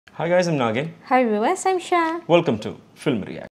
Hi guys, I'm Nagin. Hi viewers, I'm Shah. Welcome to Film React.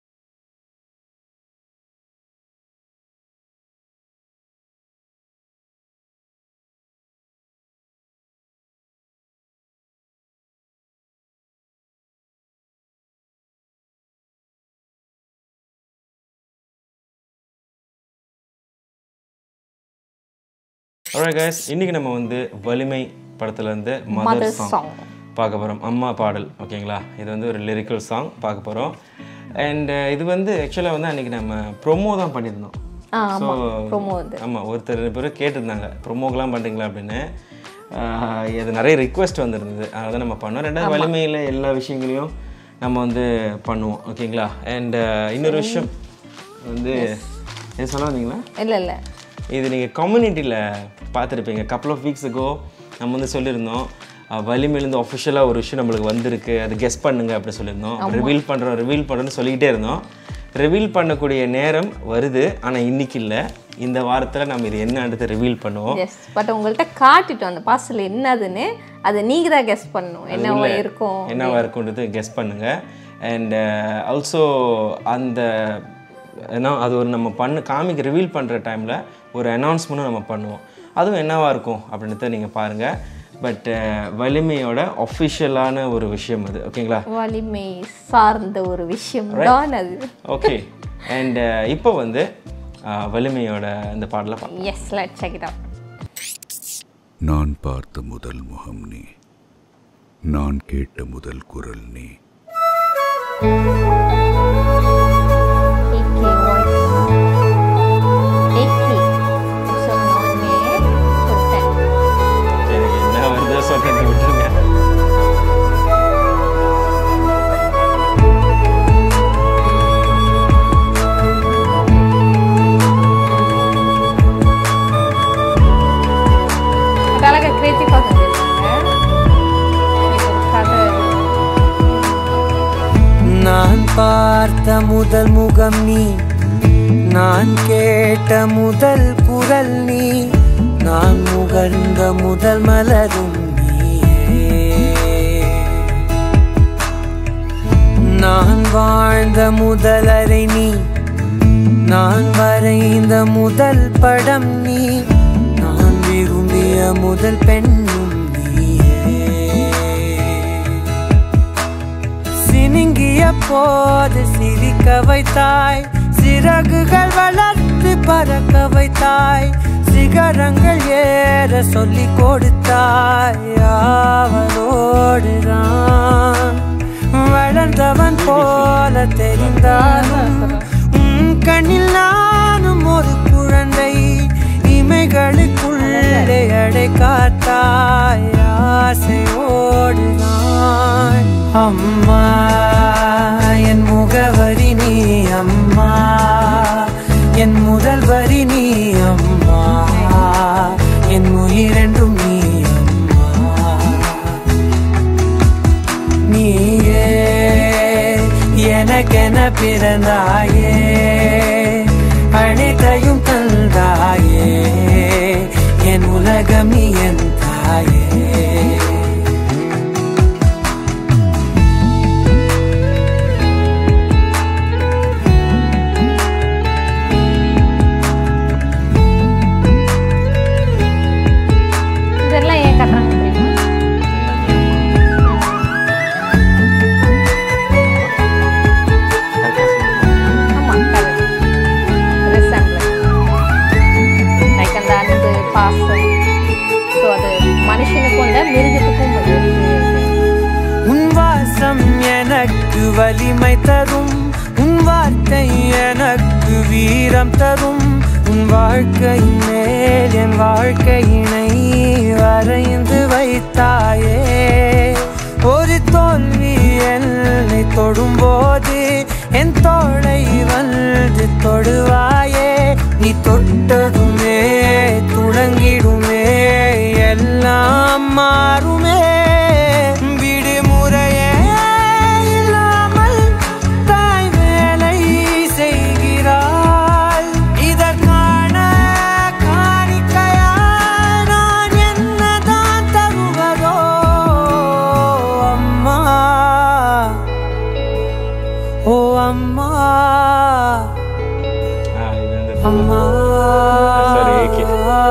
Alright guys, இன்னைக்கு நம்ம வந்து வலிமை படத்துலேருந்து Mother மதர் சாங் song. பார்க்க போகிறோம் அம்மா பாடல் ஓகேங்களா இது வந்து ஒரு லிரிக்கல் சாங் பார்க்க போகிறோம் அண்ட் இது வந்து ஆக்சுவலாக வந்து அன்றைக்கி நம்ம ப்ரொமோ தான் பண்ணியிருந்தோம் ஆ, ஸோ promo இது. ஆமாம் ஒருத்தர் ரெண்டு பேரும் கேட்டிருந்தாங்க ப்ரொமோக்கெலாம் பண்ணுறீங்களா அப்படின்னு ஆஹ் இது நிறைய ரிக்வெஸ்ட் வந்திருந்தது அதை தான் நம்ம பண்ணோம் ரெண்டாவது வலிமையில் எல்லா விஷயங்களையும் நம்ம வந்து பண்ணுவோம் ஓகேங்களா அண்ட் இன்னொரு விஷயம் வந்து என்ன சொல்ல வந்தீங்களா இல்லை இல்லை இது நீங்கள் கம்யூனிட்டியில் பார்த்துருப்பீங்க கப்பல் ஆஃப் வீக்ஸ் ago நம்ம வந்து சொல்லியிருந்தோம் அஹ், வலிமையிலேருந்து அஃபிஷியலாக ஒரு விஷயம் நம்மளுக்கு வந்திருக்கு அதை கெஸ் பண்ணுங்க அப்படி சொல்லியிருந்தோம் ரிவீல் பண்ணுறோம் ரிவீல் பண்ணுறோன்னு சொல்லிக்கிட்டே இருந்தோம் ரிவீல் பண்ணக்கூடிய நேரம் வருது ஆனால் இன்னைக்கு இல்லை இந்த வாரத்தில் நம்ம இது என்னன்றது ரிவீல் பண்ணுவோம் எஸ் பட் உங்கள்கிட்ட காட்டிட்டோம் அந்த பார்சல் என்னதுன்னு அதை நீங்கள் தான் கெஸ் பண்ணணும் என்னவா இருக்கும் என்னவா இருக்குன்றது கெஸ் பண்ணுங்க அண்ட் ஆல்சோ அந்த ஏன்னா அது ஒரு நம்ம பண்ண காமிக்க ரிவீல் பண்ணுற டைமில் ஒரு அனௌன்ஸ்மெண்ட்டும் நம்ம பண்ணுவோம் அதுவும் என்னவா இருக்கும் அப்படின்றத நீங்கள் பாருங்கள் பட் வலிமையோட ஒஃபிஷியலான ஒரு விஷயம் அது ஓகேங்களா வலிமை சார்ந்த ஒரு விஷயம் தான் அது ஓகே அண்ட் இப்போ வந்து அஹ், வலிமையோட இந்த பாடலை பார்க்கலாம் yes let check it out நான் பார்த்த முதல் முகம் நீ நான் கேட்ட முதல் குரல் நீ AK voice. AK. சொன்னோடனே கொடுத்தேன் சரி என்ன வருதோ சொல்கிறேன் விட்டுருங்க பட் அழகா கிரியேட்டிவாக செஞ்சிருக்காங்க இது ஒரு கதை நான் பார்த்த முதல் முகம் நீ நான் கேட்ட முதல் குரல் நீ நான் முகர்ந்த முதல் மலரும் நீயே நான் வாழ்ந்த முதல் அறை நீ நான் வரைந்த முதல் படம் நீ நான் விரும்பிய முதல் பெண்ணும் நீயே சினுங்கிய போது சிரிக்க வைத்தாய் சிறகுகள் வளர்த்து பறக்க வைத்தாய் சிகரங்கள் ஏற சொல்லி கொடுத்தாய் அவளோடுதான் வளர்ந்தவன் போல தெரிந்தாலும் உன் கண்ணில் நானும் ஒரு குழந்தை இமைகளுக்குள்ளே அடை காத்தாய் ஆசையோடு நான் அம்மா என் முகவரி நீ அம்மா என் முதல் வரி நீ அம்மா என் உயிரென்றும் நீ அம்மா நீயே எனக்கென பிறந்தாயே அனைத்தையும் தந்தாயே என் உலகம் நீ என் தாயே இதெல்லாம் ஏன் கட்டுறாங்க தெரியுமா ஆமா கரெக்ட் ரிசம்பிளன்ஸ் லைக் அந்த அன்பு பாசம் ஸோ அது மனுஷனுக்கும் இல்லை மிருகத்துக்கும் அது இருக்கு. உன் வாசம் எனக்கு வலிமை தரும் உன் வார்த்தை எனக்கு வீரம் தரும் உன் வாழ்க்கை மேல் என் வாழ்க்கையினை வரைந்து வைத்தாயே ஒரு தோல்வி என்னை தொடும்போது என் தோளை வந்து தொடுவாயே நீ தொட்டதுமே துளங்கிடுமே எல்லாம் மாறுமே விடுமுறையே இல்லாமல் தாய் வேலை செய்கிறாள் இதற்கான காணிக்கையாய் நான் என்னதான் தருவதோ அம்மா அம்மா ஆ, இது வந்து அம்மா sorry, AK.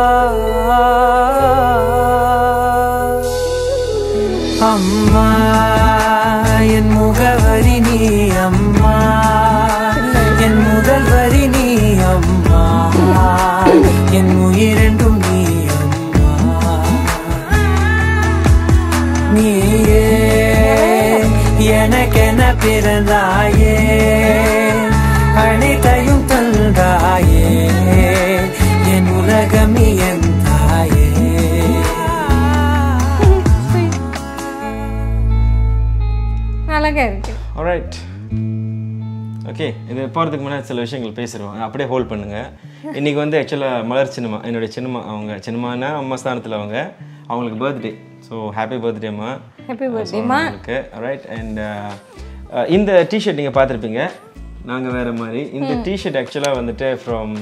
அம்மா என் முகவரி நீ அம்மா என் முதல் வரி நீ அம்மா என் உயிரென்றும் நீ அம்மா நீயே எனக்கென பிறந்தாயே அனைத்தையும் தந்தாயே என் உலகம் நீ என் தாயே அழகா இருக்கு ஆல்ரைட் ஓகே இது போகிறதுக்கு முன்னாடி சில விஷயங்கள் பேசிடுவோம் அப்படியே ஹோல்ட் பண்ணுங்க இன்னைக்கு வந்து ஆக்சுவலாக மலர் சின்னம்மா என்னுடைய சின்னம்மா அவங்க சின்னம்மானா அம்மா ஸ்தானத்தில் அவங்க அவங்களுக்கு பர்த்டே ஸோ ஹாப்பி பர்த்டேம்மா ஹாப்பி பர்த்டேமா உங்களுக்கு ரைட் அண்ட் இந்த டிஷர்ட் நீங்கள் பார்த்துருப்பீங்க நாங்கள் வேறு மாதிரி இந்த டிஷர்ட் ஆக்சுவலாக வந்துட்டு from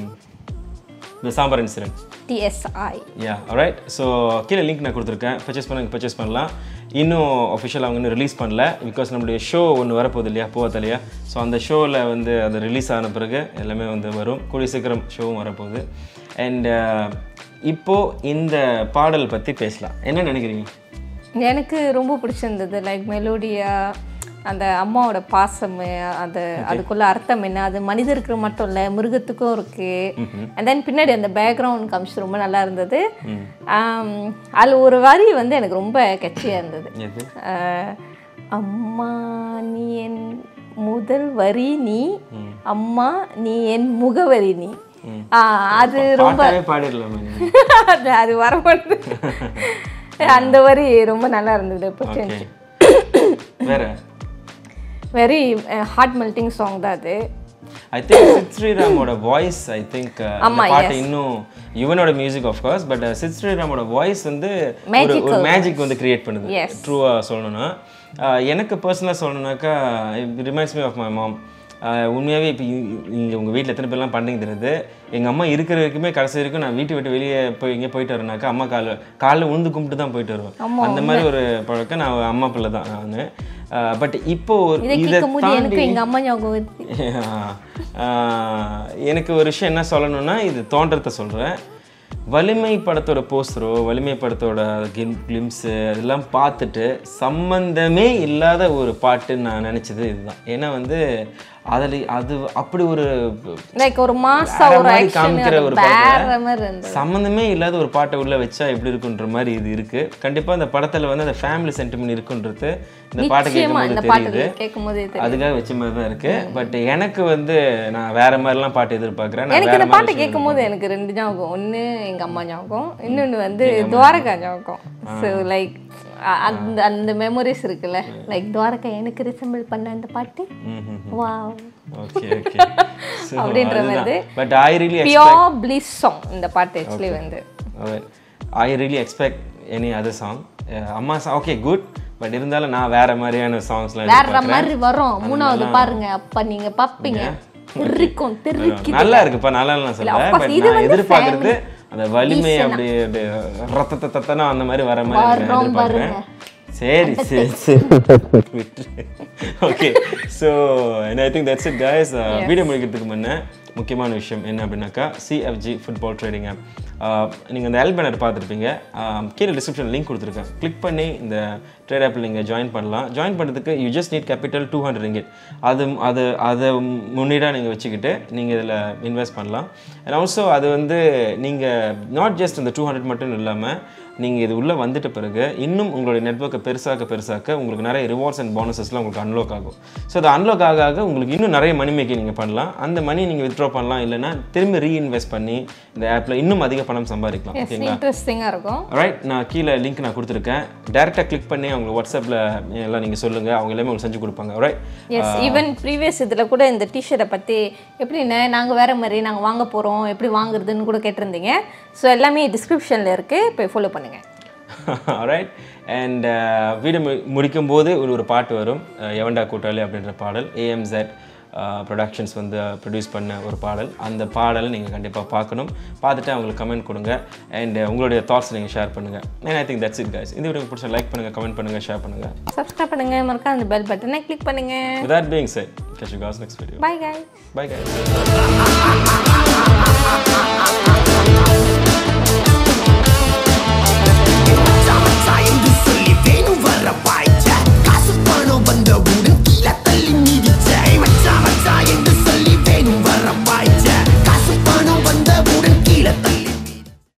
the sambar incident TSI yeah right so கீழே லிங்க் நான் கொடுத்துருக்கேன் பர்ச்சேஸ் பண்ண பர்ச்சேஸ் பண்ணலாம் இன்னும் அஃபிஷியல் அவங்க இன்னும் ரிலீஸ் பண்ணல பிகாஸ் நம்மளுடைய ஷோ ஒன்று வரப்போகுது இல்லையா போவத்தலையா ஸோ அந்த ஷோவில் வந்து அது ரிலீஸ் ஆன பிறகு எல்லாமே வந்து வரும் கூடிய சீக்கிரம் ஷோவும் வரப்போகுது அண்ட் இப்போது இந்த பாடல் பற்றி பேசலாம் என்ன நினைக்கிறீங்க எனக்கு ரொம்ப பிடிச்சிருந்தது லைக் மெலோடியா அந்த அம்மாவோட பாசம் அது அதுக்குள்ள அர்த்தம் என்ன அது மனிதருக்கு மட்டும் இல்லை மிருகத்துக்கும் இருக்கு அண்ட் தென் பின்னாடி அந்த பேக்ரவுண்ட் காமிச்சு ரொம்ப நல்லா இருந்தது ஆம், அதுல ஒரு வரி வந்து எனக்கு ரொம்ப கட்சியாக இருந்தது எது ஆஹ், அம்மா நீ என் முதல் வரி நீ அம்மா நீ என் முகவரி நீ ஆஹ், அது ரொம்ப பாட்டாவே பாடிடலாமே நீங்க. அது அது வரமாட்டேது அந்த வரி ரொம்ப நல்லா இருந்தது ஓகே பிடிச்சிருந்துச்சு வேற வெரி ஹார்ட் மெல்டிங் சாங் தான் அது ஐ திங்க் சித் ஸ்ரீராமோட வாய்ஸ் ஐ திங்க் ஆமா, பாட்டு இன்னும் யுவனோட music of course but Sid ஸ்ரீராமோட வாய்ஸ் வந்து ஒரு Magical ஒரு மேஜிக் வந்து கிரியேட் பண்ணுது Yes. ட்ரூவாக சொல்லணும்னா ஆஹ் எனக்கு பர்சனலாக சொல்லணும்னாக்கா reminds me of my mom உண்மையாகவே இப்போ இங்கே உங்கள் வீட்டில் எத்தனை பேர்லாம் பண்ணுறீங்க தெரியுது எங்கள் அம்மா இருக்கிற வரைக்குமே கடைசி வரைக்கும் நான் வீட்டை விட்டு வெளியே போய் எங்கே போயிட்டு வரேனாக்கா அம்மா கால காலைல உழுந்து கும்பிட்டு தான் போயிட்டு வருவேன் அந்த மாதிரி ஒரு பழக்கம் நான் அம்மா பிள்ளை தான் நான் பட் இப்போ ஒரு இதை இதை கேட்கும் போது எனக்கு தாண்டி எங்க அம்மா ஞாபகம் வருது ஆஹ் எனக்கு ஒரு விஷயம் என்ன சொல்லணும்னா இது தோன்றத்தை சொல்கிறேன் வலிமை படத்தோட போஸ்டரோ வலிமை படத்தோட கிம் கிளிம்ஸு அதெல்லாம் பார்த்துட்டு சம்பந்தமே இல்லாத ஒரு பாட்டுன்னு நான் நினச்சது இதுதான் ஏன்னா வந்து அதில் அது அப்படி ஒரு லைக் ஒரு மாசா வேற ஒரு மாதிரி ஆக்ஷன் காமிக்கிற ஒரு வேற படத்துல மாதிரி இருந்தது சம்மந்தமே இல்லாத ஒரு பாட்டை உள்ள வச்சா எப்படி இருக்குன்ற மாதிரி இது இருக்கு கண்டிப்பா இந்த படத்துல வந்து அந்த ஃபேமிலி சென்டிமெண்ட் இருக்குன்றது இந்த பாட்டை நிச்சயமா இந்த கேட்கும்போது பாட்டு தெரியுது கேட்கும் போதே தெரியும் அதுக்காக வச்ச மாதிரி தான் இருக்கு பட் எனக்கு வந்து நான் வேற மாதிரிலாம் பாட்டு எதிர்பார்க்குறேன் நான் எனக்கு வேற இந்த பாட்டை மாதிரி கேட்கும் போது எனக்கு ரெண்டு ஞாபகம் ஒன்று எங்க அம்மா ஞாபகம் இன்னொன்று வந்து துவாரகா ஞாபகம் ஸோ லைக் அந்த அந்த மெமரிஸ் இருக்குல்ல லைக் துவாரகா எனக்கு ரிசம்பிள் பண்ண அந்த பாட்டு வா ஓகே ஓகே அப்படின்ற மாதிரி. But I really pure bliss song இந்த பாட்டு ஆக்சுவலி வந்து I really expect any other song amma song okay good but இருந்தாலும் நான் வேற மாதிரியான சாங்ஸ்லாம் வேற மாதிரி வரும் மூணாவது பாருங்க அப்ப நீங்க பாப்பீங்க தெரிக்கும் தெரிக்கி நல்லா இருக்குப்பா நல்லா இல்ல சொல்ல of course, பட் இது நான் வந்து எதிர்பார்க்கறது அந்த வலிமை அப்படி அப்படி ரத்தத்தை தத்தனா அந்த மாதிரி வர மாதிரி நான் வர்றோம் எதிர்பார்க்கிறேன் பாருங்க. சரி சரி சரி okay so I think that's it guys video முடிக்கிறதுக்கு முன்ன முக்கியமான விஷயம் என்ன அப்படின்னாக்கா சிஎஃப்ஜி ஃபுட்பால் ட்ரேடிங் ஆப் நீங்கள் இந்த எல் பேனர் பார்த்துருப்பீங்க ஆஹ் கீழே டிஸ்கிரிப்ஷன் லிங்க் கொடுத்துருக்கேன் கிளிக் பண்ணி இந்த ட்ரேட் ஆப்பில் நீங்கள் ஜாயின் பண்ணலாம் ஜாயின் பண்ணுறதுக்கு you just need capital two hundred ringgit அது அது அதை முன்னீடாக நீங்கள் வச்சுக்கிட்டு நீங்கள் இதில் இன்வெஸ்ட் பண்ணலாம் அண்ட் ஆல்சோ அது வந்து நீங்கள் நாட் ஜஸ்ட் இந்த டூ ஹண்ட்ரட் மட்டும் இல்லாமல் நீங்கள் இது உள்ளே வந்துட்ட பிறகு இன்னும் உங்களுடைய நெட்ஒர்க்கை பெருசாக்க பெருசாக்க உங்களுக்கு நிறைய ரிவார்ட்ஸ் அண்ட் போனஸஸ்லாம் உங்களுக்கு அன்லாக் ஆகும் ஸோ அது அன்லாக் ஆக ஆக உங்களுக்கு இன்னும் நிறைய மணி மேக்கிங் நீங்கள் பண்ணலாம் அந்த மணி நீங்கள் வித்ட்ரா பண்ணலாம் இல்லைன்னா திரும்பி ரீஇன்வெஸ்ட் பண்ணி இந்த ஆப்பில் இன்னும் அதிக பணம் சம்பாதிக்கலாம் ஓகேங்களா இன்ட்ரெஸ்டிங்கா இருக்கும் ரைட் நான் கீழே லிங்க் நான் கொடுத்துருக்கேன் டேரெக்டாக கிளிக் பண்ணி அவங்க வாட்ஸ்அப்பில் எல்லாம் நீங்கள் சொல்லுங்கள் அவங்க எல்லாமே உங்களுக்கு செஞ்சு கொடுப்பாங்க ரைட் எஸ் ஈவன் ப்ரீவியஸ் இதில் கூட இந்த டிஷர்ட்டை பற்றி எப்படின்னு நாங்கள் வேற மாதிரி நாங்கள் வாங்க போகிறோம் எப்படி வாங்குறதுன்னு கூட கேட்டிருந்தீங்க ஸோ எல்லாமே டிஸ்கிரிப்ஷனில் இருக்குது போய் ஃபாலோ பண்ணுங்கள் ரைட் அண்ட் வீடியோ முடிக்கும் போது ஒரு ஒரு பாட்டு வரும் அஹ், எவன்டா கூட்டாளி அப்படின்ற பாடல் ஏஎம்செட் ப்ரொடக்ஷன்ஸ் வந்து ப்ரொடியூஸ் பண்ண ஒரு பாடல் அந்த பாடலை நீங்கள் கண்டிப்பாக பார்க்கணும் பார்த்துட்டு அவங்களுக்கு கமெண்ட் கொடுங்க அண்ட் உங்களுடைய தாட்ஸ் நீங்கள் ஷேர் பண்ணுங்கள் and I think that's it guys இந்த வீடியோ பிடிச்ச லைக் பண்ணுங்கள் கமெண்ட் பண்ணுங்கள் ஷேர் பண்ணுங்கள் சப்ஸ்கிரைப் பண்ணுங்கள் மறக்காம அந்த பெல் பட்டனை கிளிக் பண்ணுங்கள் with that being said catch you guys next video bye guys bye guys